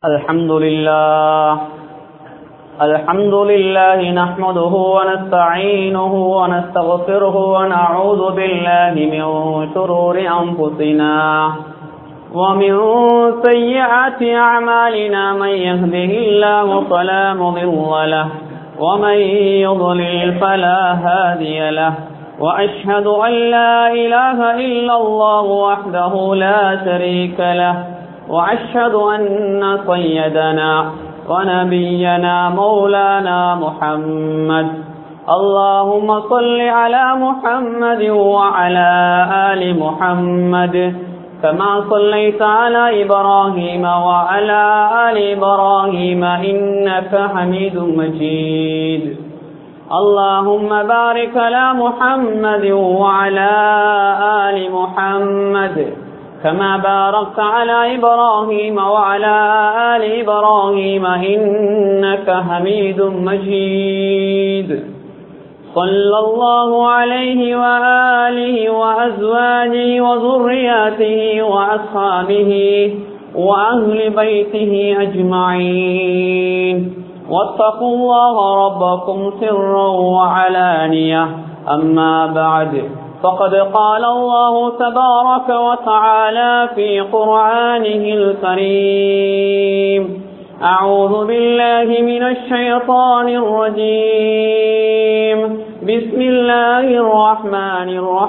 الحمد لله الحمد لله نحمده ونستعينه ونستغفره ونعوذ بالله من شرور أنفسنا ومن سيئات أعمالنا من يهده الله فلا مضل له ومن يضلل فلا هادي له وأشهد أن لا إله إلا الله وحده لا شريك له وأشهد أن سيدنا ونبينا مولانا محمد اللهم صل على محمد وعلى آل محمد كما صليت على إبراهيم وعلى آل إبراهيم إنك حميد مجيد اللهم بارك على محمد وعلى آل محمد كما باركت على إبراهيم وعلى آل إبراهيم إنك حميد مجيد صلى الله عليه وآله وأزواجه وذرياته وأصحابه وأهل بيته أجمعين واتقوا الله ربكم سرا وعلانية أما بعد فقد قال الله تبارك وتعالى في قرآنه الكريم أعوذ بالله من الشيطان الرجيم بسم الله الرحمن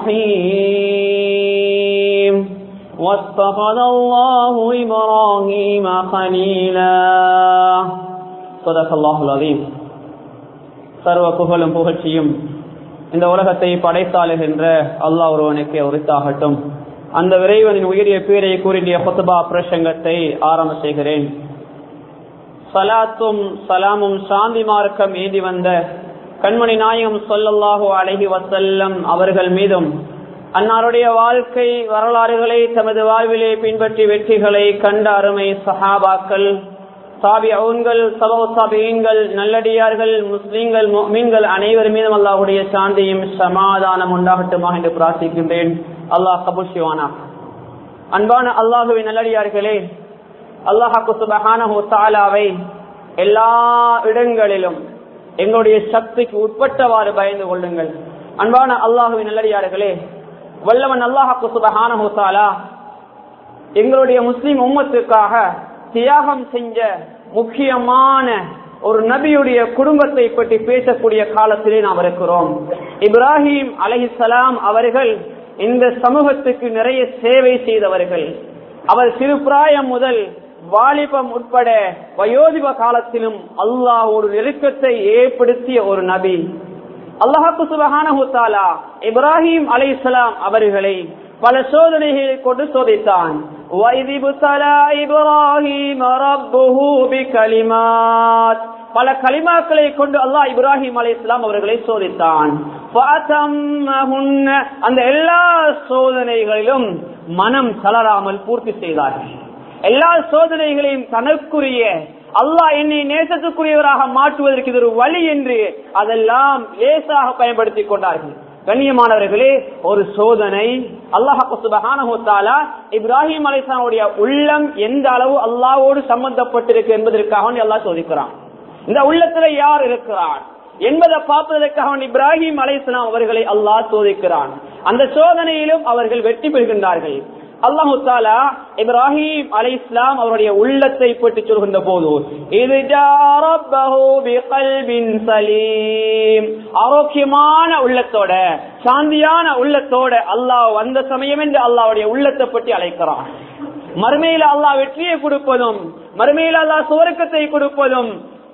الرحيم واتخذ الله إبراهيم خليلا صدق الله العظيم சர்வ புகழும் புகழ்ச்சியும் இந்த உலகத்தை படைத்தாளுகின்ற அல்லாஹ் ஒருவனுக்கு உரித்தாகட்டும் அந்த விரைவனின் உயரிய பேரை கூறிய கொத்துபா பிரசங்கத்தை ஆரம்ப செய்கிறேன் சலாத்தும் சலாமும் சாந்தி மார்க்கம் ஏந்தி வந்த கண்மணி நாயகம் சொல்லல்லாஹு அழகி வசல்லம் அவர்கள் மீதும் அன்னாருடைய வாழ்க்கை வரலாறுகளை தமது வாழ்விலே பின்பற்றி வெற்றிகளை கண்ட அருமை சஹாபாக்கள் சாபி அவுன்கள் சபோ சாபியன்கள் நல்லடியார்கள் முஸ்லீம்கள் மீன்கள் அனைவர் மீதும் அல்லாஹுடைய சாந்தியும் சமாதானம் உண்டாகட்டுமாக என்று பிரார்த்திக்கின்றேன் அல்லாஹ் கபூல் சிவானா அன்பான அல்லாஹுவின் நல்லடியார்களே அல்லாஹாக்கு சுபஹானஹு தாலாவை எல்லா இடங்களிலும் எங்களுடைய சக்திக்கு உட்பட்டவாறு பயந்து கொள்ளுங்கள் அன்பான அல்லாஹுவின் நல்லடியார்களே வல்லவன் அல்லாஹாக்கு சுபஹானஹு தாலா எங்களுடைய முஸ்லிம் உம்மத்துக்காக தியாகம் செஞ்ச முக்கியமான ஒரு நபியுடைய குடும்பத்தை பற்றி பேசக்கூடிய காலத்திலே நாம் இருக்கிறோம் இப்ராஹிம் அலஹிசலாம் அவர்கள் இந்த சமூகத்துக்கு நிறைய சேவை செய்தவர்கள் அவர் சிறுபிராயம் முதல் வாலிபம் உட்பட வயோதிப காலத்திலும் அல்லாஹ் ஒரு நெருக்கத்தை ஏற்படுத்திய ஒரு நபி அல்லாஹாக்கு சுபஹானஹுத்தாலா இப்ராஹிம் அலைசலாம் அவர்களை பல சோதனைகளை கொண்டு சோதித்தான் பல களிமாக்களை கொண்டு அல்லாஹ் இப்ராஹிம் அலி இஸ்லாம் அவர்களை சோதித்தான் அந்த எல்லா சோதனைகளிலும் மனம் தளராமல் பூர்த்தி செய்தார்கள் எல்லா சோதனைகளையும் தனக்குரிய அல்லாஹ் என்னை நேசத்துக்குரியவராக மாற்றுவதற்கு இது ஒரு வழி என்று அதெல்லாம் லேசாக பயன்படுத்திக் கொண்டார்கள் கண்ணியமானவர்களே ஒரு சோதனை அல்லாஹாலா இப்ராஹிம் அலிஸ்லாமுடைய உள்ளம் எந்த அளவு அல்லாவோடு சம்பந்தப்பட்டிருக்கு என்பதற்காக அல்லாஹ் சோதிக்கிறான் இந்த உள்ளத்துல யார் இருக்கிறான் என்பதை பார்ப்பதற்காக இப்ராஹிம் அலிஸ்லாம் அவர்களை அல்லாஹ் சோதிக்கிறான் அந்த சோதனையிலும் அவர்கள் வெற்றி பெறுகின்றார்கள் அல்லாஹு தாலா இப்ராஹிம் அலி இஸ்லாம் அவருடைய உள்ளத்தை பற்றி சொல்கின்ற போது இது ஆரோக்கியமான உள்ளத்தோட சாந்தியான உள்ளத்தோட அல்லாஹ் வந்த சமயம் என்று அல்லாவுடைய உள்ளத்தை பற்றி அழைக்கிறான் மறுமையில அல்லாஹ் வெற்றியை கொடுப்பதும் மறுமையில அல்லாஹ் சுவர்க்கத்தை கொடுப்பதும்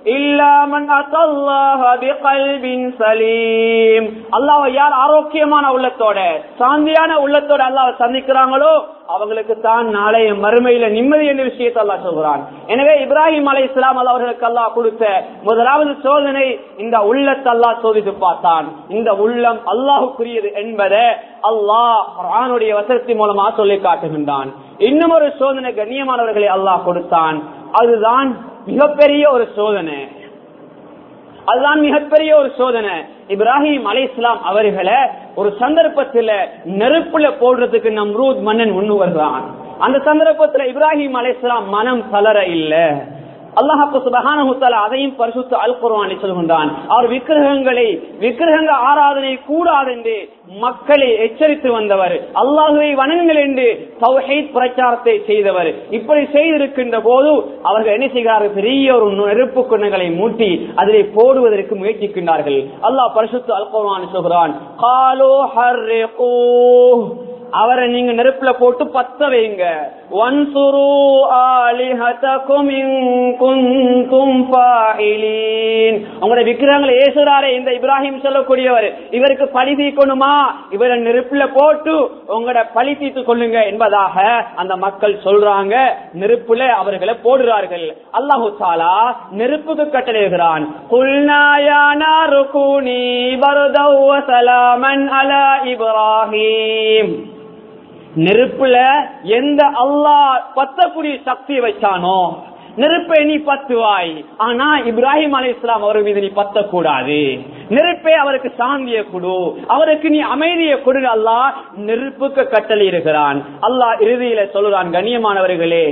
அல்லாஹ் யார் ஆரோக்கியமான உள்ளத்தோட சாந்தியான உள்ளத்தோட அல்லாஹ் சந்திக்கிறாங்களோ அவங்களுக்கு தான் நாளைய மறுமையில நிம்மதி என்ற விஷயத்தை அல்லாஹ் சொல்கிறான் எனவே இப்ராஹிம் அலை இஸ்லாம் அவர்களுக்கு அல்லாஹ் கொடுத்த முதலாவது சோதனை இந்த உள்ளத்தை அல்லாஹ் சோதித்து பார்த்தான் இந்த உள்ளம் அல்லாஹுக்குரியது என்பதை அல்லாஹ் வசனத்தின் மூலமா சொல்லி காட்டுகின்றான் இன்னும் ஒரு சோதனை கண்ணியமானவர்களை அல்லாஹ் கொடுத்தான் அதுதான் மிகப்பெரிய ஒரு சோதனை அதுதான் மிகப்பெரிய ஒரு சோதனை இப்ராஹிம் அலை இஸ்லாம் அவர்களை ஒரு சந்தர்ப்பத்துல நெருப்புல போடுறதுக்கு நம்ரூத் மன்னன் முன்னு வருகிறான் அந்த சந்தர்ப்பத்துல இப்ராஹிம் அலை இஸ்லாம் மனம் கலர இல்ல அல்லாஹாக்கு சுபஹானஹு தஆலா அதையும் பரிசுத்த அல் குர்ஆனில் சொல்கின்றான் அவர் விக்கிரகங்களை விக்கிரகங்க ஆராதனை கூடாது என்று மக்களை எச்சரித்து வந்தவர் அல்லாஹுவை வணங்குங்கள் என்று தௌஹீத் பிரச்சாரத்தை செய்தவர் இப்படி செய்திருக்கின்ற போது அவர்கள் என்ன செய்கிறார்கள் பெரிய ஒரு நெருப்பு குணங்களை மூட்டி அதிலே போடுவதற்கு முயற்சிக்கின்றார்கள் அல்லாஹ் பரிசுத்த அல் குர்ஆனில் சொல்கிறான் காலோ ஹர்ரிகூ அவரை நீங்க நெருப்புல போட்டு பத்த வைங்க வன்சுரு ஆலிஹதகும் இன் குன்தும் ஃபாயிலீன் உங்களுடைய விக்கிரகங்களை ஏசுறாரே இந்த இப்ராஹிம் சொல்லக்கூடியவர் இவருக்கு பழி தீர்க்கணுமா இவரை நெருப்புல போட்டு உங்களோட பழி தீர்த்து கொள்ளுங்க என்பதாக அந்த மக்கள் சொல்றாங்க நெருப்புல அவர்களை போடுறார்கள் அல்லாஹு தாலா நெருப்புக்கு கட்டளைகிறான் குல்நாயானா ருகுனி பரதவ் வசலாமன் அலா இப்ராஹிம் நெருப்புல எந்த அல்லாஹ் பத்தக்கூடிய சக்தி வச்சானோ நெருப்பை நீ பத்துவாய் ஆனா இப்ராஹிம் அலி இஸ்லாம் அவர் மீது நீ பத்த கூடாது நெருப்பை அவருக்கு சாந்திய கொடு அவருக்கு நீ அமைதியை கொடு அல்லாஹ் நெருப்புக்கு கட்டளை இருக்கிறான் அல்லாஹ் இறுதியில சொல்லுறான் கண்ணியமானவர்களே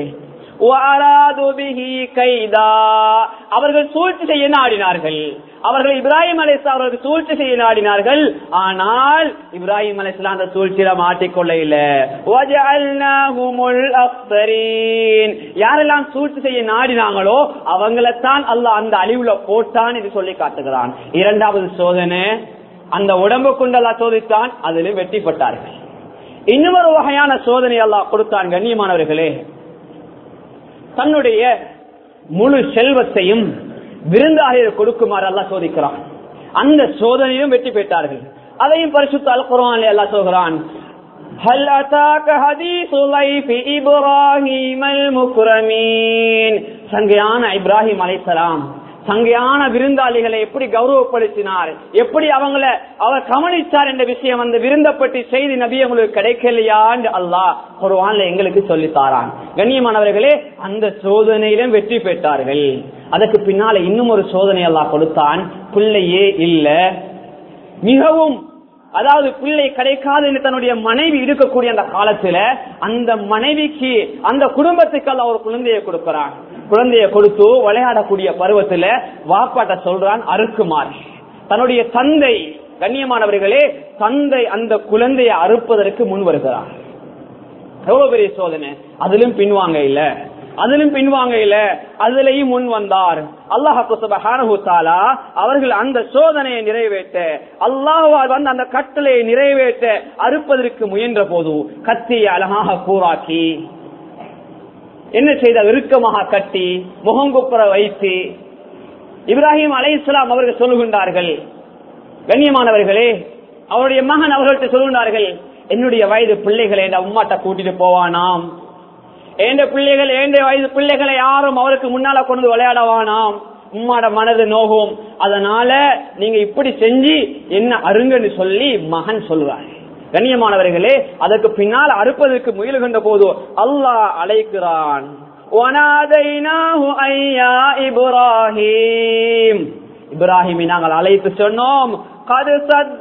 அவர்கள் சூழ்ச்சி செய்ய நாடினார்கள் அவர்கள் இப்ராஹிம் அலிஸ்லாம் அவர்கள் சூழ்ச்சி செய்ய நாடினார்கள் ஆனால் இப்ராஹிம் அலிஸ்லாம் அந்த சூழ்ச்சியில மாட்டிக்கொள்ள இல்ல யாரெல்லாம் சூழ்ச்சி செய்ய நாடினாங்களோ அவங்களைத்தான் அல்லாஹ் அந்த அழிவுல போட்டான் என்று சொல்லி காட்டுகிறான் இரண்டாவது சோதனை அந்த உடம்பு கொண்டல்லா சோதித்தான் அதிலும் வெற்றிப்பட்டார்கள் இன்னொரு வகையான சோதனை அல்லாஹ் கொடுத்தான் கண்ணியமானவர்களே தன்னுடைய முழு செல்வத்தையும் விருந்தாளிகள் கொடுக்குமாறு எல்லாம் சோதிக்கிறான் அந்த சோதனையும் வெற்றி பெற்றார்கள் அதையும் பரிசுத்த அல் குரான் எல்லாம் சொல்கிறான் هل أتاك حديث ضيف إبراهيم المكرمين சங்கையான இப்ராஹிம் அலைசலாம் சங்கையான விருந்தாளிகளை எப்படி கௌரவப்படுத்தினார் எப்படி அவங்கள அவர் கவனிச்சார் என்ற விஷயம் அந்த விருந்தப்பட்டி செய்தி நபி உங்களுக்கு கிடைக்கலையான்னு அல்லாஹ் குர்ஆன்ல எங்களுக்கு சொல்லி தாரான் கண்ணியமானவர்களே அந்த சோதனையிலும் வெற்றி பெற்றார்கள் அதற்கு பின்னால இன்னும் ஒரு சோதனை எல்லாம் கொடுத்தான் பிள்ளையே இல்ல மிகவும் அதாவது பிள்ளை கிடைக்காது என்று தன்னுடைய மனைவி இருக்கக்கூடிய அந்த காலத்துல அந்த மனைவிக்கு அந்த குடும்பத்துக்கு அல்ல ஒரு குழந்தையை கொடுக்கிறான் குழந்தைய கொடுத்து விளையாடக்கூடிய பருவத்துல வாப்பாட்ட சொல்றான் அறுக்குமாறு தன்னுடைய தந்தை கண்ணியமானவர்களே தந்தை அந்த குழந்தையை அறுப்பதற்கு முன் வருகிறார் எவ்வளவு பெரிய சோதனை அதிலும் பின்வாங்க இல்ல அதிலும் பின்வாங்க இல்ல அதுலயும் முன் வந்தார் அல்லாஹாலா அவர்கள் அந்த சோதனையை நிறைவேற்ற அல்லாஹால் வந்து அந்த கட்டளையை நிறைவேற்ற அறுப்பதற்கு முயன்ற போது கத்தியை அழகாக கூறாக்கி என்ன செய்த இறுக்கமாக கட்டி முகங்குப்புற வைத்து இப்ராஹிம் அலை இஸ்லாம் அவர்கள் சொல்லுகின்றார்கள் கண்ணியமானவர்களே அவருடைய மகன் அவர்கள்ட்ட சொல்லுகின்றார்கள் என்னுடைய வயது பிள்ளைகளை என் உம்மாட்ட கூட்டிட்டு போவானாம் ஏண்ட பிள்ளைகள் ஏண்ட வயது பிள்ளைகளை யாரும் அவருக்கு முன்னால கொண்டு விளையாடவானாம் உம்மாட மனது நோகும் அதனால நீங்க இப்படி செஞ்சு என்ன அருங்கன்னு சொல்லி மகன் சொல்லுவார் கண்ணியமானவர்களே அதற்கு பின்னால் அறுப்பதற்கு முயலுகின்ற போது அல்லாஹ் அழைக்கிறான் இப்ராஹிம் இப்ராஹிமை நாங்கள் அழைத்து சொன்னோம் கது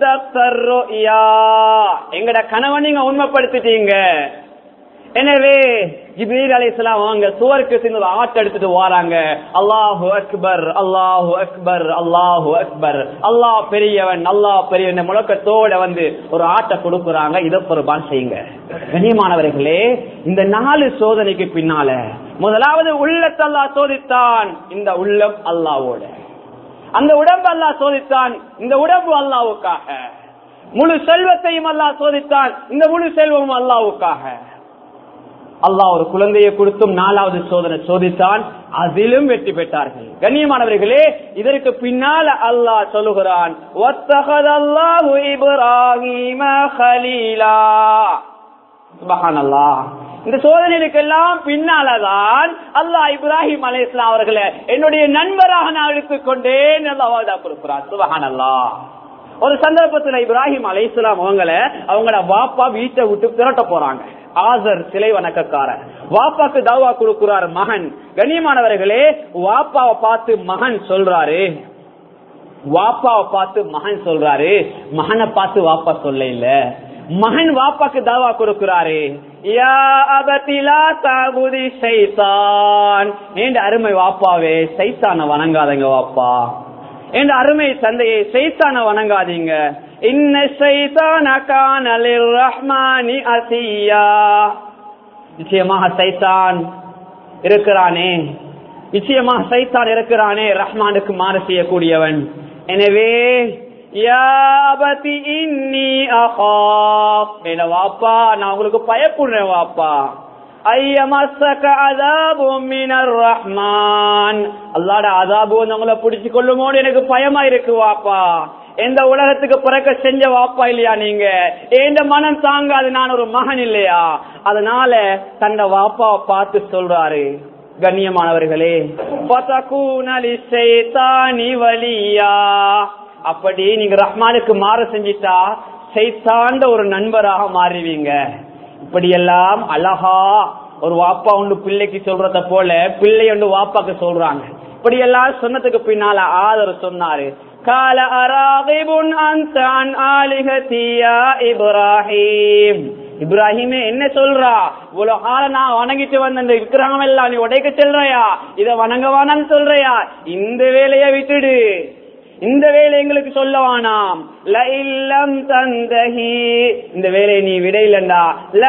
எங்கட கணவன் நீங்க உண்மைப்படுத்திட்டீங்க எனவே ஜிப்ரீல் அலிஸ்லாம் அவங்க சுவருக்கு சேர்ந்து ஆட்ட எடுத்துட்டு வராங்க அல்லாஹு அக்பர் அல்லாஹு அக்பர் அல்லாஹு அக்பர் அல்லாஹ் பெரியவன் அல்லாஹ் பெரியவன் முழக்கத்தோட வந்து ஒரு ஆட்டை கொடுக்குறாங்க இதை பொறுப்பான் செய்யுங்க கண்ணியமானவர்களே இந்த நாலு சோதனைக்கு பின்னால முதலாவது உள்ளத்தை அல்லாஹ் சோதித்தான் இந்த உள்ளம் அல்லாவோட அந்த உடம்பு அல்லாஹ் சோதித்தான் இந்த உடம்பு அல்லாவுக்காக முழு செல்வத்தையும் அல்லாஹ் சோதித்தான் இந்த முழு செல்வமும் அல்லாவுக்காக அல்லாஹ் ஒரு குழந்தையை கொடுத்தும் நாலாவது சோதனை சோதித்தான் அதிலும் வெற்றி பெற்றார்கள் கண்ணியமானவர்களே இதற்கு பின்னால் அல்லாஹ் சொல்லுகிறான் இந்த சோதனைகளுக்கெல்லாம் பின்னாலதான் அல்லாஹ் இப்ராஹிம் அலை இஸ்லாம் அவர்களை என்னுடைய நண்பராக நான் எடுத்துக்கொண்டேன் கொடுக்கிறான் சுபஹான் அல்லாஹ் ஒரு சந்தர்ப்பத்தில் இப்ராஹிம் அலை இஸ்லாம் அவங்கள அவங்களோட வாப்பா வீட்டை விட்டு திரட்ட போறாங்க ஆசர் சிலை வணக்கக்காரர் வாப்பாக்கு தாவா கொடுக்கிறார் மகன் கண்ணியமானவர்களே வாப்பாவை பார்த்து மகன் சொல்றாரு வாப்பாவை பார்த்து மகன் சொல்றாரு மகனை பார்த்து வாப்பா சொல்ல இல்ல மகன் வாப்பாக்கு தாவா கொடுக்கிறாரு யா அபத்திலா தாபுதி சைத்தான் என்ற அருமை வாப்பாவே சைத்தான வணங்காதங்க வாப்பா என்ற அருமை தந்தையை சைத்தான வணங்காதீங்க இன்ன சைத்தான கானலில் ரஹ்மானி அசியா நிச்சயமாக சைத்தான் இருக்கிறானே நிச்சயமாக சைத்தான் இருக்கிறானே ரஹ்மானுக்கு மாறு செய்யக்கூடியவன் எனவே வாப்பா நான் உங்களுக்கு பயப்படுறேன் வாப்பா அல்லாட அதாபு உங்களை பிடிச்சு கொள்ளுமோடு எனக்கு பயமா இருக்கு வாப்பா எந்த உலகத்துக்கு பிறக்க செஞ்ச வாப்பா இல்லையா நீங்க எந்த மனம் தாங்காது நான் ஒரு மகன் இல்லையா அதனால தன்னை வாப்பாவை பார்த்து சொல்றாரு கண்ணியமானவர்களே வலியா அப்படி நீங்க ரஹ்மானுக்கு மாற செஞ்சிட்டா செய்தாண்ட ஒரு நண்பராக மாறுவீங்க இப்படியெல்லாம் அழகா ஒரு வாப்பா ஒன்று பிள்ளைக்கு சொல்றத போல பிள்ளை ஒன்று வாப்பாக்கு சொல்றாங்க இப்படியெல்லாம் சொன்னதுக்கு பின்னால ஆதரவு சொன்னாரு கால அராகிபுன் அன்தான் ஆலிகத்தியா இப்ராஹிம் இப்ராஹிமே என்ன சொல்றா இவ்வளவு காலம் நான் வணங்கிட்டு வந்த இந்த விக்கிரகம் எல்லாம் நீ உடைக்க செல்றையா இத வணங்கவானான்னு சொல்றையா இந்த வேலையை விட்டுடு இந்த வேலை எங்களுக்கு சொல்ல வேணாம் இல்லம் தந்தகி இந்த வேலையை நீ விடையிலண்டா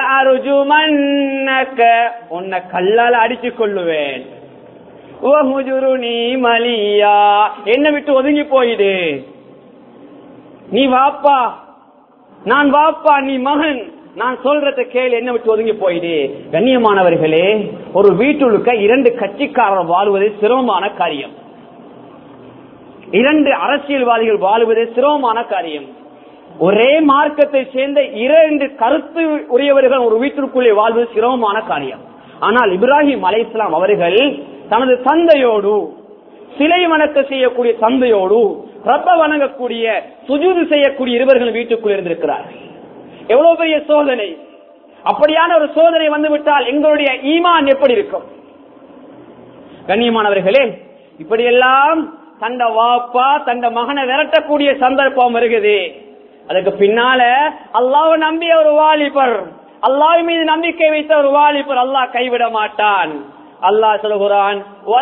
உன்னை கல்லால் அடிச்சு கொள்ளுவேன் நீ மலியா என்ன விட்டு ஒதுங்கி போயிடு நீ வாப்பா நான் வாப்பா நீ மகன் நான் சொல்றத கேள் என்ன விட்டு ஒதுங்கி போயிடு கண்ணியமானவர்களே ஒரு வீட்டுழுக்க இரண்டு கட்சிக்காரர் வாழ்வது சிரமமான காரியம் இரண்டு அரசியல்வாதிகள் வாழ்வது சிரமமான காரியம் ஒரே மார்க்கத்தை சேர்ந்த இரண்டு கருத்து உரியவர்கள் ஒரு வீட்டிற்குள்ளே வாழ்வது சிரமமான காரியம் ஆனால் இப்ராஹிம் அலை இஸ்லாம் அவர்கள் தனது தந்தையோடு சிலை வணக்க செய்யக்கூடிய தந்தையோடு ரப்ப வணங்கக்கூடிய சுஜூது செய்யக்கூடிய இருவர்கள் வீட்டுக்குள் இருந்திருக்கிறார்கள் எவ்வளவு பெரிய சோதனை அப்படியான ஒரு சோதனை வந்துவிட்டால் எங்களுடைய ஈமான் எப்படி இருக்கும் கண்ணியமானவர்களே இப்படியெல்லாம் தண்ட வாப்பா தண்ட மகனை விரட்டக்கூடிய சந்தர்ப்பம் வருகிறது அதுக்கு பின்னால அல்லாஹ் நம்பிய ஒரு வாலிபர் அல்லாஹ் மீது நம்பிக்கை வைத்த ஒரு வாலிபர் அல்லாஹ் கைவிட மாட்டான் அல்லாஹ் சொல்கிறான்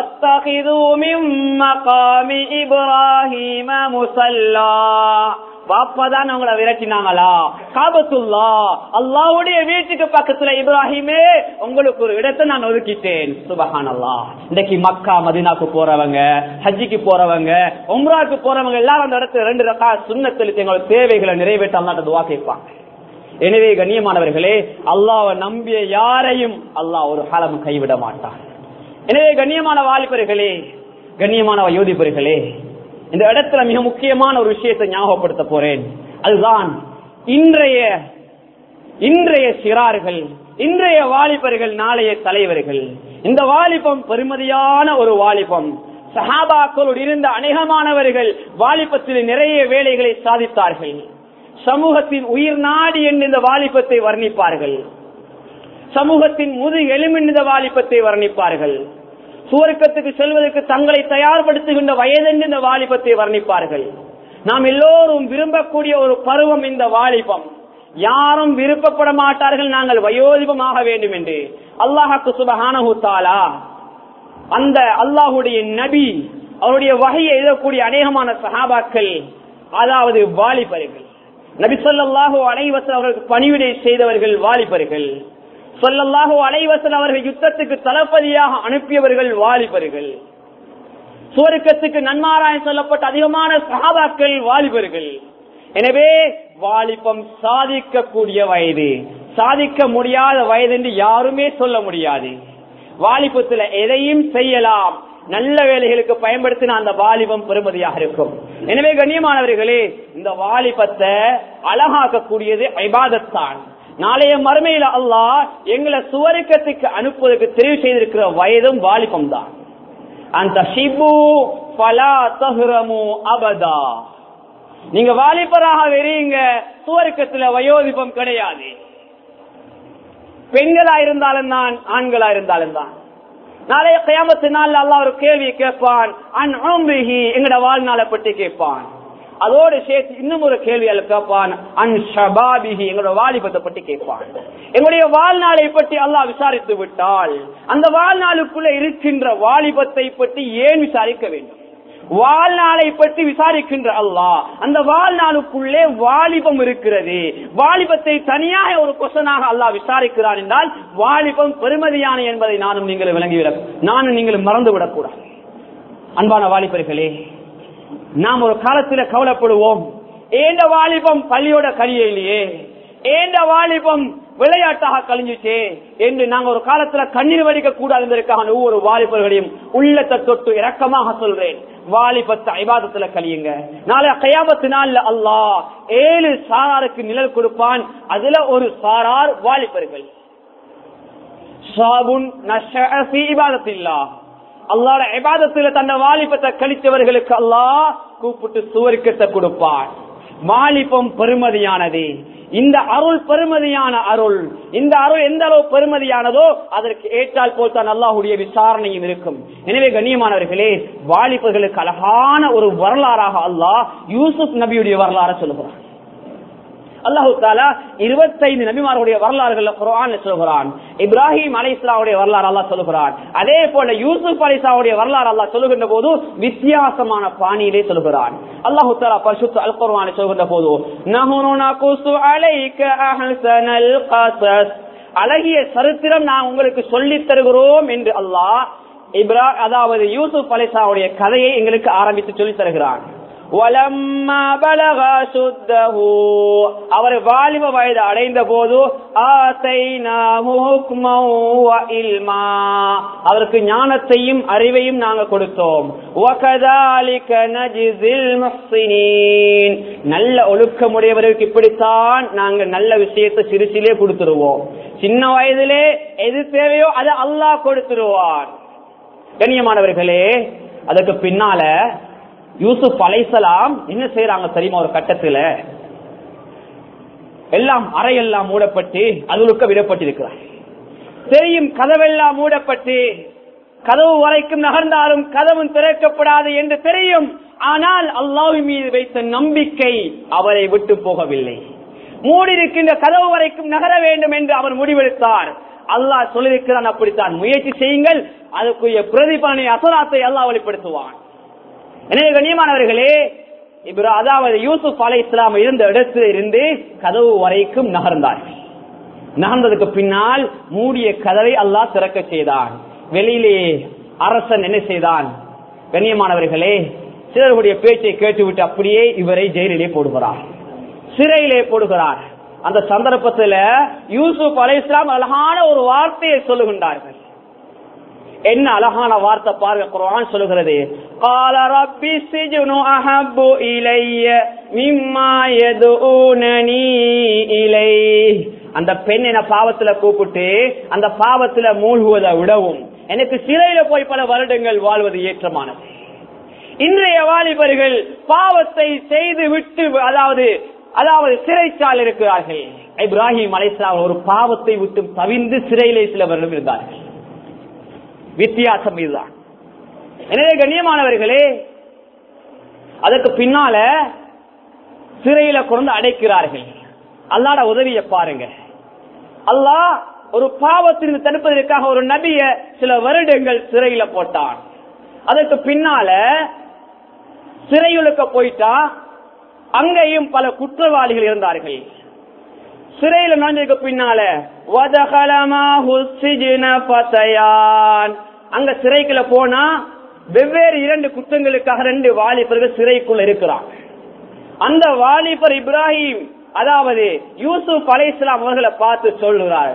இப்ராஹிம முசல்லா பாப்பாதான் அவங்கள விரட்டினாங்களா காபத்துல்லா அல்லாவுடைய வீட்டுக்கு பக்கத்துல இப்ராஹிமே உங்களுக்கு ஒரு இடத்தை நான் ஒதுக்கிட்டேன் சுபஹான் அல்லா இன்னைக்கு மக்கா மதினாக்கு போறவங்க ஹஜ்ஜிக்கு போறவங்க உம்ராக்கு போறவங்க எல்லாரும் அந்த இடத்துல ரெண்டு ரக்கா சுண்ணத்தில் எங்களோட தேவைகளை நிறைவேற்ற அல்லாட்ட துவா கேட்பாங்க எனவே கண்ணியமானவர்களே அல்லாவை நம்பிய யாரையும் அல்லாஹ் ஒரு காலம் கைவிட மாட்டான் எனவே கண்ணியமான வாலிபர்களே கண்ணியமான யோதிப்பர்களே இந்த இடத்துல மிக முக்கியமான ஒரு விஷயத்தை ஞாபகப்படுத்த போறேன் அதுதான் இன்றைய இன்றைய சிறார்கள் இன்றைய வாலிபர்கள் நாளைய தலைவர்கள் இந்த வாலிபம் பெருமதியான ஒரு வாலிபம் சஹாபாக்களோடு இருந்த அநேகமானவர்கள் வாலிபத்தில் நிறைய வேலைகளை சாதித்தார்கள் சமூகத்தின் உயிர் நாடி என்று இந்த வாலிபத்தை வர்ணிப்பார்கள் சமூகத்தின் முது எலுமின் வாலிபத்தை வர்ணிப்பார்கள் சுவர்க்கத்துக்கு செல்வதற்கு தங்களை தயார்படுத்துகின்ற வயதென்று இந்த வாலிபத்தை வர்ணிப்பார்கள் நாம் எல்லோரும் விரும்பக்கூடிய ஒரு பருவம் இந்த வாலிபம் யாரும் விருப்பப்பட மாட்டார்கள் நாங்கள் வயோதிபமாக வேண்டும் என்று அல்லாஹாக்கு சுபஹானஹூத்தாலா அந்த அல்லாஹுடைய நபி அவருடைய வகையை எழுதக்கூடிய அநேகமான சஹாபாக்கள் அதாவது வாலிபர்கள் நபி சொல்லாஹு அனைவசன் அவர்களுக்கு பணிவிடை செய்தவர்கள் வாலிபர்கள் சொல்லல்லாஹு அலைவசன் அவர்கள் யுத்தத்துக்கு தளபதியாக அனுப்பியவர்கள் வாலிபர்கள் சுவருக்கத்துக்கு நன்மாராயம் சொல்லப்பட்ட அதிகமான சகாபாக்கள் வாலிபர்கள் எனவே வாலிபம் சாதிக்கக்கூடிய வயது சாதிக்க முடியாத வயது என்று யாருமே சொல்ல முடியாது வாலிபத்துல எதையும் செய்யலாம் நல்ல வேலைகளுக்கு பயன்படுத்தின அந்த வாலிபம் பெருமதியாக இருக்கும் எனவே கண்ணியமானவர்களே இந்த வாலிபத்தை அழகாக்கக்கூடியது ஐபாதத்தான் நாளைய மறுமையில அல்லாஹ் எங்களை சுவருக்கத்துக்கு அனுப்புவதற்கு தெரிவு செய்திருக்கிற வயதும் வாலிபம் தான் அந்த ஷிபு பலா தஹ்ரமு அபதா நீங்க வாலிபராக வெறியுங்க சுவருக்கத்துல வயோதிபம் கிடையாது பெண்களா இருந்தாலும் தான் ஆண்களா இருந்தாலும் தான் நாளைய கயாமத்து நாள் அல்லாஹ் ஒரு கேள்வி கேட்பான் அன் எங்கட வாழ்நாளை பற்றி கேட்பான் அதோடு சேர்த்து இன்னும் ஒரு கேள்வி அல்ல கேட்பான் அன் ஷபாபிஹி எங்களோட வாலிபத்தை பற்றி கேட்பான் எங்களுடைய வாழ்நாளை பற்றி அல்லாஹ் விசாரித்து விட்டால் அந்த வாழ்நாளுக்குள்ள இருக்கின்ற வாலிபத்தை பற்றி ஏன் விசாரிக்க வேண்டும் வாழ்நாளை பற்றி விசாரிக்கின்ற அல்லாஹ் அந்த வாழ்நாளுக்குள்ளே வாலிபம் இருக்கிறது வாலிபத்தை தனியாக ஒரு கொசனாக அல்லாஹ் விசாரிக்கிறான் என்றால் வாலிபம் பெருமதியான என்பதை நானும் நீங்கள் விளங்கிவிட நானும் நீங்கள் மறந்துவிடக் கூடாது அன்பான வாலிபர்களே நாம் ஒரு காலத்துல கவலைப்படுவோம் ஏந்த வாலிபம் பள்ளியோட கழியிலேயே ஏந்த வாலிபம் விளையாட்டாக கழிஞ்சுச்சே என்று நாங்க ஒரு காலத்துல கண்ணீர் வடிக்க கூடாது என்பதற்காக ஒவ்வொரு வாலிபர்களையும் உள்ளத்தை தொட்டு இரக்கமாக சொல்றேன் வாலிபத்தை ஐபாதத்துல கழியுங்க நாளை கையாபத்து நாள்ல அல்லாஹ் ஏழு சாராருக்கு நிழல் கொடுப்பான் அதுல ஒரு சாரார் வாலிபர்கள் சாபுன் நஷஅ ஃபீ இபாதத்தில்லாஹ் அல்லாஹ்வுடைய இபாதத்துல தன்னை வாலிபத்தை கழித்தவர்களுக்கு அல்லாஹ் கூப்பிட்டு சுவர்க்கத்தை கொடுப்பான் வாலிபம் பெருமதியானது இந்த அருள் பெருமதியான அருள் இந்த அருள் எந்த அளவு பெருமதியானதோ அதற்கு ஏற்றால் போல் தான் அல்லாஹுடைய விசாரணையும் இருக்கும் எனவே கண்ணியமானவர்களே வாலிபர்களுக்கு அழகான ஒரு வரலாறாக அல்லாஹ் யூசுப் நபியுடைய வரலாறு சொல்லுகிறான் அல்லாஹு தாலா இருபத்தைந்து நபிமார்களுடைய வரலாறுகள் குரான் சொல்கிறான் இப்ராஹிம் அலை இஸ்லாவுடைய வரலாறு அல்லாஹ் சொல்லுகிறான் அதே போல யூசுப் அலை இஸ்லாவுடைய வரலாறு அல்லாஹ் சொல்லுகின்ற போது வித்தியாசமான பாணியிலே சொல்லுகிறான் அல்லாஹு தாலா பரிசுத்த அல் குர்ஆனை சொல்கின்ற போது நஹுனு நகுசு அலைக அஹ்சனல் கஸஸ் அழகிய சரித்திரம் நான் உங்களுக்கு சொல்லித் தருகிறோம் என்று அல்லாஹ் இப்ரா அதாவது யூசுப் அலைசாவுடைய கதையை எங்களுக்கு ஆரம்பித்து சொல்லித் தருகிறான் وَلَمَّا بَلَغَ أَشُدَّهُ அவர் வாலிப வயது அடைந்த போது ஆதைனாஹு ஹுக்மன் வ இல்மா அவருக்கு ஞானத்தையும் அறிவையும் நாங்க கொடுத்தோம் وَكَذَلِكَ نَجْزِي الْمُحْسِنِينَ நல்ல ஒழுக்கமுடையவருக்கு இப்படித்தான் நாங்க நல்ல விஷயத்தை சிறுசிலே கொடுத்துருவோம் சின்ன வயதிலே எது தேவையோ அதை அல்லாஹ் கொடுத்துருவான் கண்ணியமானவர்களே அதுக்கு பின்னால யூசுப் அலைசலாம் என்ன செய்யறாங்க தெரியுமா ஒரு கட்டத்துல எல்லாம் அறையெல்லாம் மூடப்பட்டு அதுலுக்க விடப்பட்டிருக்கிறார் தெரியும் கதவெல்லாம் மூடப்பட்டு கதவு வரைக்கும் நகர்ந்தாலும் கதவும் திறக்கப்படாது என்று தெரியும் ஆனால் அல்லாஹ் மீது வைத்த நம்பிக்கை அவரை விட்டு போகவில்லை மூடியிருக்கின்ற கதவு வரைக்கும் நகர வேண்டும் என்று அவர் முடிவெடுத்தார் அல்லாஹ் சொல்லியிருக்கிறான் அப்படித்தான் முயற்சி செய்யுங்கள் அதுக்குரிய பிரதிபலனை அசலாத்தை அல்லாஹ் வெளிப்படுத்துவான் எனவே கண்ணியமானவர்களே இப்ரா அதாவது யூசுப் அலை இஸ்லாம் இருந்த இடத்தில் இருந்து கதவு வரைக்கும் நகர்ந்தார்கள் நகர்ந்ததுக்கு பின்னால் மூடிய கதவை அல்லாஹ் திறக்க செய்தான் வெளியிலே அரசன் என்ன செய்தான் கண்ணியமானவர்களே சிலருடைய பேச்சை கேட்டுவிட்டு அப்படியே இவரை ஜெயிலிலே போடுகிறார் சிறையிலே போடுகிறார் அந்த சந்தர்ப்பத்தில் யூசுப் அலை இஸ்லாம் அழகான ஒரு வார்த்தையை சொல்லுகின்றார்கள் என்ன அழகான வார்த்தை பாருங்க குர்ஆன் சொல்லுகிறது قال رب السجن احب الي مما يدعونني اليه அந்த பெண் என்ன பாவத்துல கூப்பிட்டு அந்த பாவத்துல மூழ்குவதை விடவும் எனக்கு சிறையில போய் பல வருடங்கள் வாழ்வது ஏற்றமானது இன்றைய வாலிபர்கள் பாவத்தை செய்து விட்டு அதாவது அதாவது சிறைச்சால் இருக்கிறார்கள் இப்ராஹிம் அலைஸ்லாம் ஒரு பாவத்தை விட்டு தவிர்ந்து சிறையிலே சில வருடம் இருந்தார்கள் வித்தியாசம் இதுதான் எனவே கண்ணியமானவர்களே அதுக்கு பின்னால சிறையில கொண்டு அடைக்கிறார்கள் அல்லாட உதவியை பாருங்க அல்லாஹ் ஒரு பாவத்திலிருந்து தடுப்பதற்காக ஒரு நபிய சில வருடங்கள் சிறையில போட்டான் அதற்கு பின்னால சிறையுழுக்க போயிட்டா அங்கேயும் பல குற்றவாளிகள் இருந்தார்கள் சிறையில நுழைஞ்சதுக்கு பின்னால அங்க சிறைக்குள்ள போனா வெவ்வேறு இரண்டு குற்றங்களுக்காக ரெண்டு வாலிபர்கள் சிறைக்குள்ள இருக்கிறான் அந்த வாலிபர் இப்ராஹிம் அதாவது யூசுப் அலை இஸ்லாம் அவர்களை பார்த்து சொல்லுகிறார்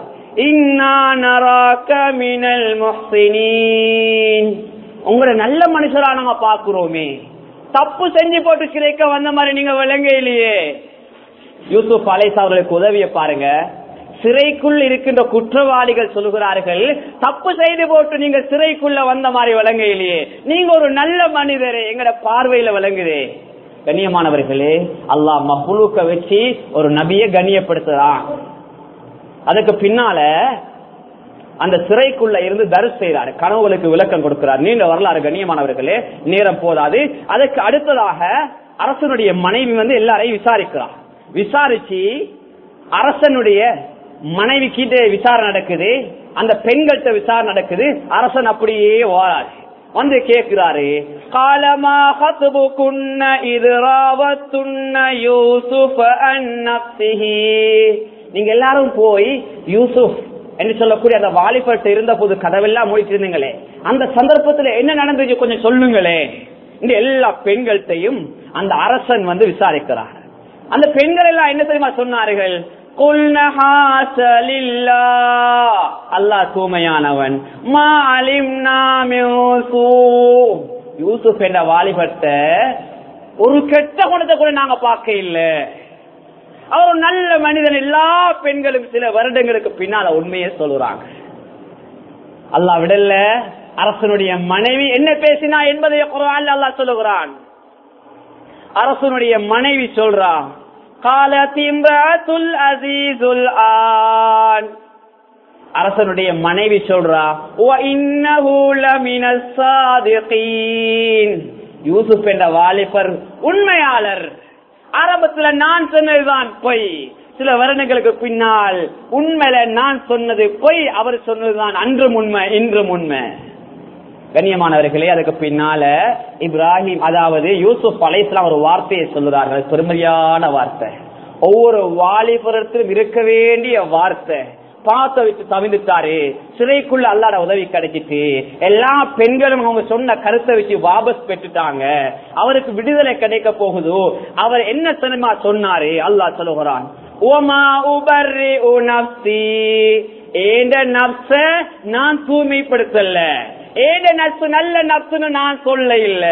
உங்களை நல்ல மனுஷரா நாங்க பாக்குறோமே தப்பு செஞ்சு போட்டு சிறைக்க வந்த மாதிரி நீங்க விளங்க இல்லையே யூசுப் அலைஸ் அவர்களுக்கு உதவிய பாருங்க சிறைக்குள் இருக்கின்ற குற்றவாளிகள் சொல்லுகிறார்கள் தப்பு செய்து போட்டு நீங்க சிறைக்குள்ள வந்த மாதிரி விளங்க இல்லையே நீங்க ஒரு நல்ல மனிதரே எங்கட பார்வையில விளங்குதே கண்ணியமானவர்களே அல்லாஹ் மஹ்லூக்க வச்சு ஒரு நபிய கண்ணியப்படுத்துறான் அதுக்கு பின்னால அந்த சிறைக்குள்ள இருந்து தரிசு செய்கிறார் கனவுகளுக்கு விளக்கம் கொடுக்கிறார் நீண்ட வரலாறு கண்ணியமானவர்களே நேரம் போதாது அதுக்கு அடுத்ததாக அரசனுடைய மனைவி வந்து எல்லாரையும் விசாரிக்கிறான் விசாரிச்சு அரசனுடைய மனைவி கிட்ட விசாரணை நடக்குது அந்த பெண்கள்கிட்ட விசாரணை நடக்குது அரசன் அப்படியே வாராரு வந்து கேக்குறாரு காலமா ஹத்துபுக்குன்ன இது ராவத்துன்ன யூசுஃப் அன் நப்சிஹி நீங்க எல்லாரும் போய் யூசுப் என்று சொல்லக்கூடிய அந்த வாலிபர்ட்ட இருந்த போது கதவெல்லாம் மூடிட்டு இருந்தீங்களே அந்த சந்தர்ப்பத்துல என்ன நடந்துச்சு கொஞ்சம் சொல்லுங்களே இந்த எல்லா பெண்கள்கிட்டையும் அந்த அரசன் வந்து விசாரிக்கிறார் அந்த பெண்கள் எல்லாம் என்ன தெரியுமா சொன்னார்கள் அல்லாஹ் தூய்மையானவன் மா அலிம்னா யூசுப் என்ற வாலிபட்ட ஒரு கெட்ட குணத்தை கூட நாங்க பார்க்க இல்ல அவர் ஒரு நல்ல மனிதன் எல்லா பெண்களும் சில வருடங்களுக்கு பின்னால உண்மையை சொல்லுறாங்க அல்லாஹ் விடல அரசனுடைய மனைவி என்ன பேசினா என்பதை குரான் அல்லாஹ் சொல்லுகிறான் அரசனுடைய மனைவி சொல்றான் قالت امرأة العزيز الآن அரசனுடைய மனைவி சொல்றா وَإِنَّهُ لَمِنَ الصَّادِقِينَ யூசுப் என்ற வாலிபர் உண்மையாளர் ஆரம்பத்துல நான் சொன்னதுதான் பொய் சில வருடங்களுக்கு பின்னால் உண்மையில நான் சொன்னது பொய் அவர் சொன்னதுதான் அன்றும் உண்மை இன்றும் உண்மை கண்ணியமானவர்களே அதுக்கு பின்னால இப்ராஹிம் அதாவது யூசுப் அலைஸ்லாம் ஒரு வார்த்தையை சொல்லுறார்கள் பெருமையான வார்த்தை ஒவ்வொரு வாலிபுரத்திலும் இருக்க வேண்டிய வார்த்தை பார்த்த வச்சு தவிர்த்துட்டாரு சிறைக்குள்ள அல்லாட உதவி கிடைச்சிட்டு எல்லா பெண்களும் அவங்க சொன்ன கருத்தை வச்சு வாபஸ் பெற்றுட்டாங்க அவருக்கு விடுதலை கிடைக்க போகுதோ அவர் என்ன சினிமா சொன்னாரு அல்லாஹ் சொல்லுகிறான் ஓமா உபர்ரி நப்சி ஏண்ட நப்ச நான் தூய்மைப்படுத்தல ஏண்ட நப்சு நல்ல நப்சுன்னு நான் சொல்ல இல்ல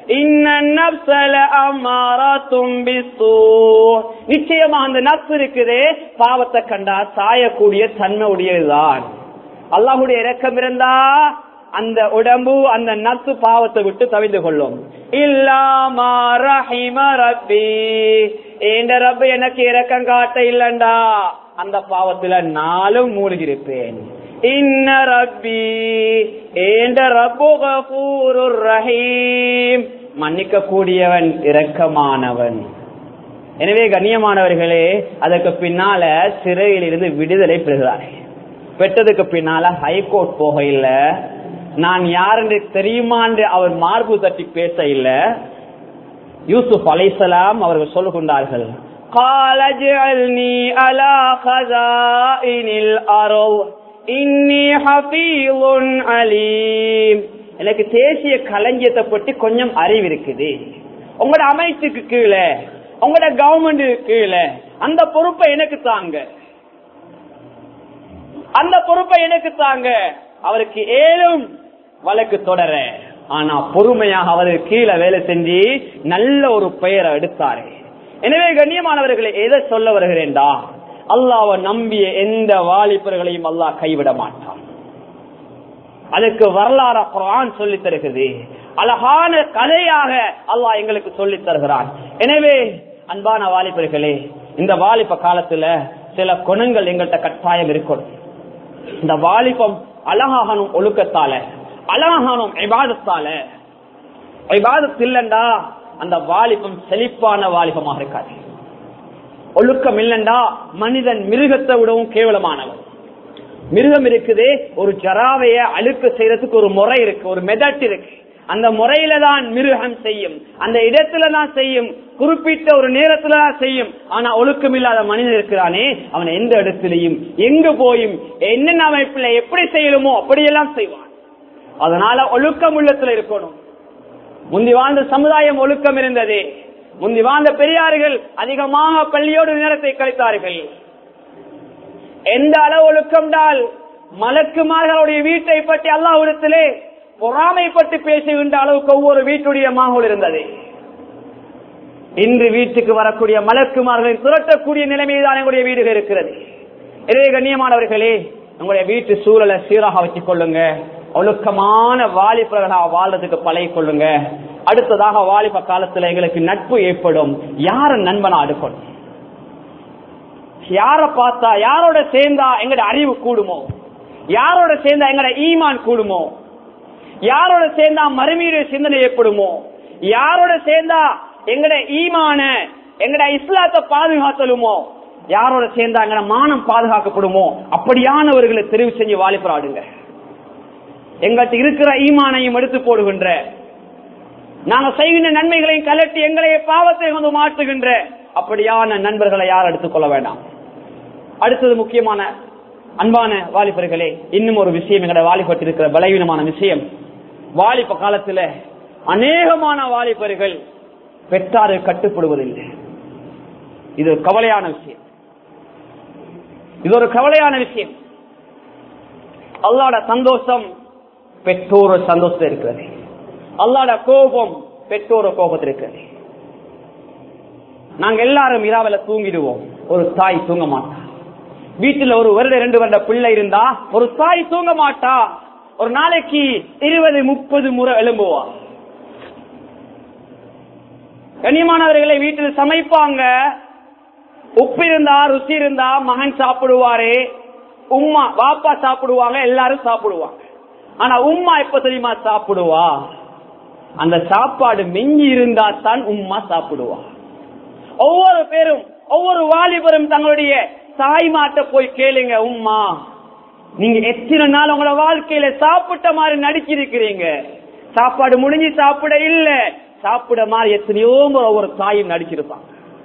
நிச்சயமா அந்த நப்சு இருக்குதே பாவத்தை கண்டா சாயக்கூடிய தன்மை உடையதுதான் அல்லாஹுடைய இறக்கம் இருந்தா அந்த உடம்பு அந்த நத்து பாவத்தை விட்டு தவிந்து கொள்ளும் இல்லாமா ரஹிம ரப்பி ஏண்ட ரப்ப எனக்கு இறக்கம் காட்ட இல்லண்டா அந்த பாவத்துல நாளும் மூழ்கிருப்பேன் இன்ன ரப்பி ஏண்ட ரப்பு கபூருர் ரஹீம் மன்னிக்க கூடியவன் இரக்கமானவன் எனவே கண்ணியமானவர்களே அதற்கு பின்னால சிறையில் இருந்து விடுதலை பெறுகிறார் பெற்றதுக்கு பின்னால ஹைகோர்ட் போக இல்ல நான் யாருன்னு தெரியுமான்னு அவர் மார்பு தட்டி பேச இல்ல யூசுப் அலைசலாம் அவர்கள் சொல்லுகின்றார்கள் قال اجعلني على خزائن الأرض إني حفيظ عليم எனக்கு தேசிய களஞ்சியத்தை பற்றி கொஞ்சம் அறிவு இருக்குது உங்களோட அமைச்சுக்கு கீழே உங்களோட கவர்மெண்ட் கீழே அந்த பொறுப்பை எனக்கு தாங்க அந்த பொறுப்பை எனக்கு தாங்க அவருக்கு ஏழும் வழக்கு தொடர ஆனா பொறுமையாக அவருக்கு கீழே வேலை செஞ்சு நல்ல ஒரு பெயரை எடுத்தாரு எனவே கண்ணியமானவர்களை எதை சொல்ல வருகிறேன்டா அல்லாவை நம்பிய எந்த வாலிபர்களையும் அல்லாஹ் கைவிட மாட்டான் அதுக்கு வரலாறு குரான் சொல்லி தருகிறது அழகான கதையாக அல்லாஹ் எங்களுக்கு சொல்லி தருகிறான் எனவே அன்பான வாலிபர்களே இந்த வாலிப காலத்துல சில குணங்கள் எங்கள்கிட்ட கட்டாயம் இருக்கணும் இந்த வாலிபம் அழகாகணும் ஒழுக்கத்தால அழகாகணும் விவாதத்தால விவாதத்து இல்லண்டா அந்த வாலிபம் செழிப்பான வாலிபமாக இருக்காது ஒழுக்கம் இல்லண்டா மனிதன் மிருகத்தை விடவும் கேவலமானவன் மிருகம் இருக்குது ஒரு ஜராவைய அழுக்க செய்யறதுக்கு ஒரு முறை இருக்கு ஒரு மெதட் இருக்கு அந்த முறையில தான் மிருகம் செய்யும் அந்த இடத்துல தான் செய்யும் குறிப்பிட்ட ஒரு நேரத்துல தான் செய்யும் ஆனா ஒழுக்கம் இல்லாத மனிதன் இருக்கிறானே அவன் எந்த இடத்திலையும் எங்கு போயும் என்னென்ன அமைப்புல எப்படி செய்யணுமோ அப்படியெல்லாம் செய்வான் அதனால ஒழுக்கம் உள்ளத்துல இருக்கணும் முந்தி வாழ்ந்த சமுதாயம் ஒழுக்கம் இருந்தது முந்தி வாழ்ந்த பெரியார்கள் அதிகமாக பள்ளியோடு நேரத்தை கழித்தார்கள் எந்த அளவு ஒழுக்கம்டால் மலக்குமார்களுடைய வீட்டை பற்றி அல்லாவிடத்திலே பொறாமைப்பட்டு பேசுகின்ற அளவுக்கு ஒவ்வொரு வீட்டுடைய மாகோல் இருந்தது இன்று வீட்டுக்கு வரக்கூடிய மலக்குமார்களை துரட்டக்கூடிய நிலைமைதான் எங்களுடைய வீடுகள் இருக்கிறது எனவே கண்ணியமானவர்களே உங்களுடைய வீட்டு சூழலை சீராக வச்சுக் கொள்ளுங்க ஒழுக்கமான வாலிபர்களாக வாழ்றதுக்கு பழகி கொள்ளுங்க அடுத்ததாக வாலிப காலத்துல எங்களுக்கு நட்பு ஏற்படும் யார நண்பனா அடுக்கணும் யார பார்த்தா யாரோட சேர்ந்தா எங்கட அறிவு கூடுமோ யாரோட சேர்ந்தா எங்கட ஈமான் கூடுமோ யாரோட சேர்ந்தா மறுமீடு சிந்தனை ஏற்படுமோ யாரோட சேர்ந்தா எங்கட ஈமான எங்கட இஸ்லாத்தை பாதுகாத்தலுமோ யாரோட சேர்ந்தா எங்கட மானம் பாதுகாக்கப்படுமோ அப்படியானவர்களை தெரிவு செஞ்சு வாலிபராடுங்க எங்கள்கிட்ட இருக்கிற ஈமானையும் எடுத்து போடுகின்ற நாங்க செய்கின்ற நன்மைகளையும் கலட்டி எங்களை பாவத்தை வந்து மாற்றுகின்ற அப்படியான நண்பர்களை யார் எடுத்துக்கொள்ள வேண்டாம் அடுத்தது முக்கியமான அன்பான வாலிபர்களே இன்னும் ஒரு விஷயம் எங்கட வாலிபட்டு இருக்கிற பலவீனமான விஷயம் வாலிப காலத்துல அநேகமான வாலிபர்கள் பெற்றாரு கட்டுப்படுவதில்லை இது ஒரு கவலையான விஷயம் இது ஒரு கவலையான விஷயம் அல்லாட சந்தோஷம் பெற்றோர் சந்தோஷம் இருக்கிறது அல்லாட கோபம் பெற்றோர் கோபத்தில் இருக்கிறது நாங்க எல்லாரும் இரவுல தூங்கிடுவோம் ஒரு தாய் தூங்க மாட்டா வீட்டுல ஒரு வருட ரெண்டு வருட பிள்ளை இருந்தா ஒரு தாய் தூங்க மாட்டா ஒரு நாளைக்கு இருபது முப்பது முறை எழும்புவா கண்ணியமானவர்களை வீட்டில் சமைப்பாங்க உப்பு இருந்தா ருசி இருந்தா மகன் சாப்பிடுவாரு உம்மா வாப்பா சாப்பிடுவாங்க எல்லாரும் சாப்பிடுவாங்க ஆனா உம்மா எப்ப தெரியுமா சாப்பிடுவா அந்த சாப்பாடு மிஞ்சி இருந்தா தான் உம்மா சாப்பிடுவா ஒவ்வொரு பேரும் ஒவ்வொரு வாலிபரும் தங்களுடைய தாய்மாட்ட போய் கேளுங்க உம்மா நீங்க எத்தனை நாள் உங்களோட வாழ்க்கையில சாப்பிட்ட மாதிரி நடிச்சிருக்கிறீங்க சாப்பாடு முடிஞ்சு சாப்பிட இல்ல சாப்பிட மாதிரி எத்தனையோ முறை ஒவ்வொரு தாயும் நடிச்சிருப்பாங்க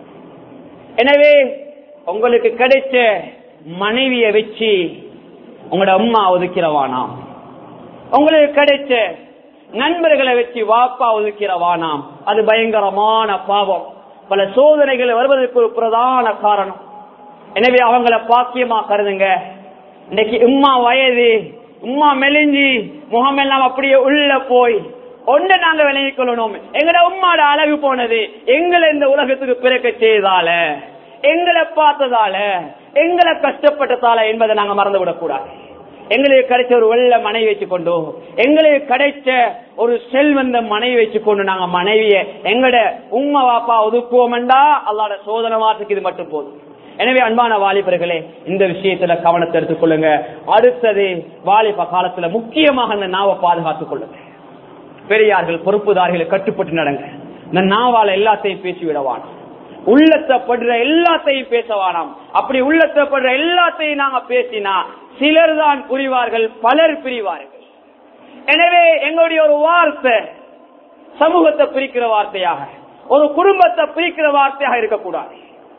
எனவே உங்களுக்கு கிடைச்ச மனைவிய வச்சு உங்களோட அம்மா ஒதுக்கிறவானாம் உங்களுக்கு கிடைச்ச நண்பர்களை வச்சு வாப்பா ஒதுக்கிறவானாம் அது பயங்கரமான பாவம் பல சோதனைகள் வருவதற்கு ஒரு பிரதான காரணம் எனவே அவங்கள பாக்கியமா கருதுங்க இன்னைக்கு உம்மா வயது உம்மா மெலிஞ்சி முகமெல்லாம் அப்படியே உள்ள போய் ஒன்று நாங்க விளங்கிக் கொள்ளணும் எங்கட உம்மாட அழகு போனது எங்களை இந்த உலகத்துக்கு பிறக்க செய்ததால எங்களை பார்த்ததால எங்களை கஷ்டப்பட்டதால என்பதை நாங்க மறந்து விடக்கூடாது எங்களுக்கு கிடைச்ச ஒரு வெள்ள மனைவி வச்சுக்கொண்டு எங்களுக்கு கிடைச்ச ஒரு செல்வந்த மனைவி வச்சுக்கொண்டு நாங்க மனைவிய எங்கட உம்மா வாப்பா ஒதுக்குவோம்டா அல்லாட சோதனை மாற்றுக்கு இது மட்டும் போதும் எனவே அன்பான வாலிபர்களே இந்த விஷயத்துல கவனத்தை எடுத்துக்கொள்ளுங்க அடுத்தது வாலிப காலத்துல முக்கியமாக இந்த நாவை பாதுகாத்துக் கொள்ளுங்க பெரியார்கள் பொறுப்புதாரிகளை கட்டுப்பட்டு நடங்க இந்த நாவால எல்லாத்தையும் பேசி விடவான் உள்ளத்தப்படுற எல்லாத்தையும் பேசவானாம் அப்படி உள்ளத்தப்படுற எல்லாத்தையும் நாங்க பேசினா சிலர் தான் புரிவார்கள் பலர் பிரிவார்கள் எனவே எங்களுடைய ஒரு வார்த்தை சமூகத்தை பிரிக்கிற வார்த்தையாக ஒரு குடும்பத்தை பிரிக்கிற வார்த்தையாக இருக்கக்கூடாது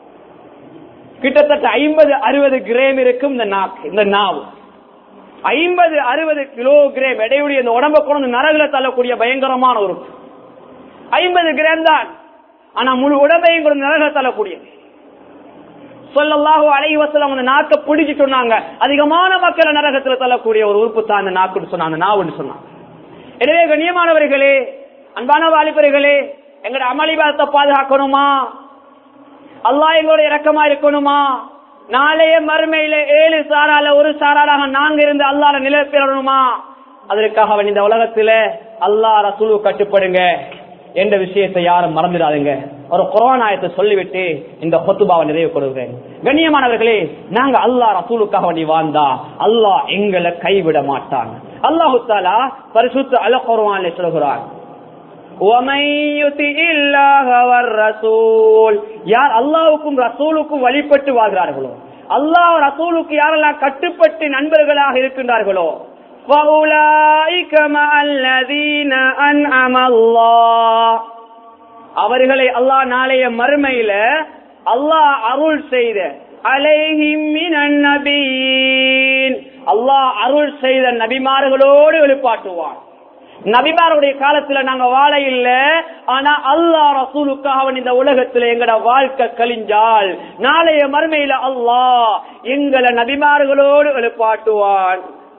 கிட்டத்தட்ட ஐம்பது அறுபது கிராம் இருக்கும் இந்த நாக்கு இந்த நாவு ஐம்பது அறுபது கிலோகிராம் எடையுடைய இந்த உடம்ப கொண்டு நரகுல தள்ளக்கூடிய பயங்கரமான ஒரு ஐம்பது கிராம் தான் ஆனா முழு உடம்பையும் கொண்டு நரகுல தள்ளக்கூடியது சொல்லல்லாஹு அலைஹி வஸல்லம் அந்த நாக்கை பிடிச்சு சொன்னாங்க அதிகமான மக்களை நரகத்துல தள்ளக்கூடிய ஒரு உறுப்பு தான் அந்த நாக்குன்னு சொன்னாங்க அந்த நாவுன்னு சொன்னாங்க எனவே கண்ணியமானவர்களே அன்பான வாலிபர்களே எங்கட அமளிபாதத்தை பாதுகாக்கணுமா அல்லாஹ் எங்களுடைய இறக்கமா இருக்கணுமா நாளைய மறுமையில ஏழு சாரால ஒரு சாராளாக நாங்க இருந்து அல்லாட நிலை பெறணுமா அதற்காக அவன் இந்த உலகத்துல அல்லாஹ் ரசூலு கட்டுப்படுங்க என்ற விஷயத்தை யாரும் மறந்துடாதுங்க ஒரு கொரோனாயத்தை சொல்லிவிட்டு இந்த கொத்துபாவை நிறைவு கொடுக்கிறேன் கண்ணியமானவர்களே நாங்க அல்லாஹ் ரசூலுக்காக வேண்டி வாழ்ந்தா அல்லாஹ் எங்களை கைவிட மாட்டான் அல்லாஹு தாலா பரிசுத்த அல குர்ஆன்ல சொல்கிறான் وَمَن يُطِعِ اللَّهَ وَالرَّسُولَ யார் அல்லாஹ்வுக்கும் ரசூலுக்கும் வழிபட்டு வாழ்கிறார்களோ அல்லாஹ் ரசூலுக்கு யாரெல்லாம் கட்டுப்பட்டு நண்பர்களாக இருக்கின்றார்களோ فَأُولَئِكَ مَعَ الَّذِينَ أَنْعَمَ اللَّهُ அவர்களை அல்லாஹ் நாளைய மறுமையில அல்லாஹ் அருள் செய்த அலைஹிம் மினன் நபியீன் அல்லாஹ் அருள் செய்த நபிமார்களோடு எழுப்பாட்டுவான் நபிமாருடைய காலத்துல நாங்க வாழ இல்ல ஆனா அல்லாஹ் ரசூலுக்காக இந்த உலகத்துல எங்கட வாழ்க்கை கழிஞ்சால் நாளைய மறுமையில அல்லாஹ் எங்களை நபிமார்களோடு எழுப்பாட்டுவான்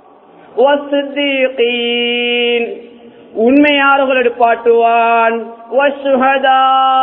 வஸ்ஸீகீன், உண்மையாளர்கள் எடுப்பாட்டுவான் வஸ்ஸுஹதா,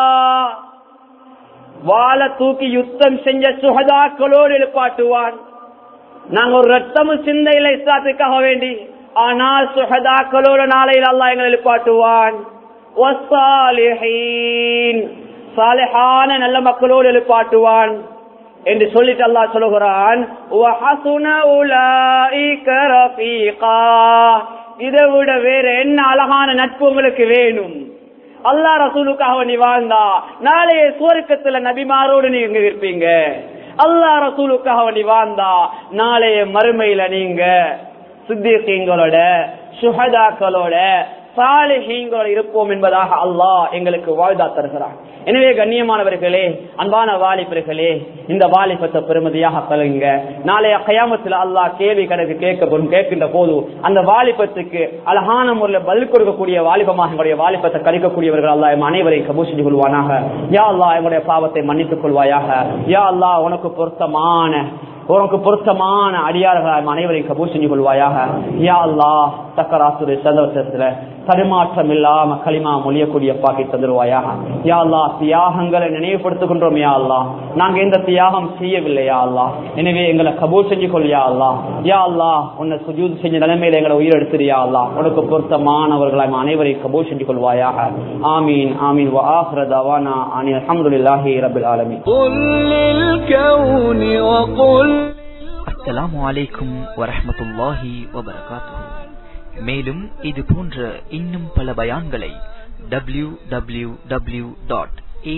வாழ தூக்கி யுத்தம் செஞ்ச சுகதாக்களோடு எழுப்பாட்டுவான் நாங்க ஒரு ரத்தமும் சிந்தையில இஸ்லாத்துக்காக வேண்டி ஆனால் சுகதாக்களோடு நாளையில் அல்லாஹ் எங்களை எழுப்பாட்டுவான் வஸ்ஸாலிஹீன், சாலிஹான நல்ல மக்களோடு எழுப்பாட்டுவான் என்று சொல்லிட்டு அல்லாஹ் சொல்லுகிறான் "வஹசுன உலாயிக ரஃபீகா." இதை விட வேற என்ன அழகான நட்பு உங்களுக்கு வேணும் அல்லாஹ் ரசூலுக்காக நீ வாழ்ந்தா நாளைய சுவர்க்கத்துல நபிமாரோடு நீங்க இருப்பீங்க அல்லாஹ் ரசூலுக்காக நீ வாழ்ந்தா நாளைய மறுமையில நீங்க சித்திகளோட சுஹதாக்களோட சாலிஹீங்களோட இருப்போம் என்பதாக அல்லாஹ் எங்களுக்கு வாழ்தா தருகிறான் எனவே கண்ணியமானவர்களே அன்பான வாலிபர்களே இந்த வாலிபத்தை பெருமதியாக பழகுங்க நாளைய கயாமத்தில் அல்லாஹ் கேள்வி கணக்கு கேட்கப்படும் கேட்கின்ற போது அந்த வாலிபத்துக்கு அழகான முறையில் பதில் கொடுக்கக்கூடிய வாலிபமாக எங்களுடைய வாலிபத்தை கழிக்கக்கூடியவர்கள் அல்லாஹ் எம் அனைவரையும் கபூர் செஞ்சு கொள்வானாக யா அல்லாஹ் எங்களுடைய பாவத்தை மன்னித்துக் கொள்வாயாக யா அல்லாஹ் உனக்கு பொருத்தமான உனக்கு பொருத்தமான அடியார்கள் அனைவரையும் கபூர் செஞ்சு கொள்வாயாக யா அல்லாஹ் தக்கராசுடைய சந்தோஷத்துல தடுமாற்றம் இல்லாம களிமா மொழியக்கூடிய பாக்கி தந்துருவாயாக யா அல்லாஹ் தியாகங்களை நினைவுபடுத்துகின்றோம் யா அல்லாஹ் நாங்க எந்த தியாகம் செய்யவில்லை யா அல்லாஹ் எனவே எங்களை கபூர் செஞ்சு கொள் யா அல்லாஹ் யா அல்லாஹ் உன்னை சுஜூத் செஞ்ச நிலைமையில எங்களை உயிர் எடுத்துரு யா அல்லாஹ் உனக்கு பொருத்தமானவர்களை அனைவரையும் கபூர் செஞ்சு கொள்வாயாக ஆமீன் ஆமீன் وآخر دعوانا عن الحمد لله رب العالمين قل للكون وقل அஸ்ஸலாமு அலைக்கும் வரஹ்மத்துல்லாஹி வபரகாத்துஹு மேலும் இது போன்ற இன்னும் பல பயான்களை W W W dot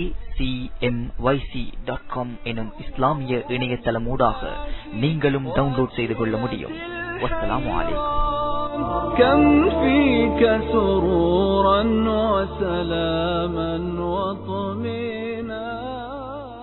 dot com எனும் இஸ்லாமிய இணையதளமூடாக நீங்களும் டவுன்லோட் செய்து கொள்ள முடியும் வஸ்ஸலாமு அலைக்கும் كم فيك سرورا وسلاما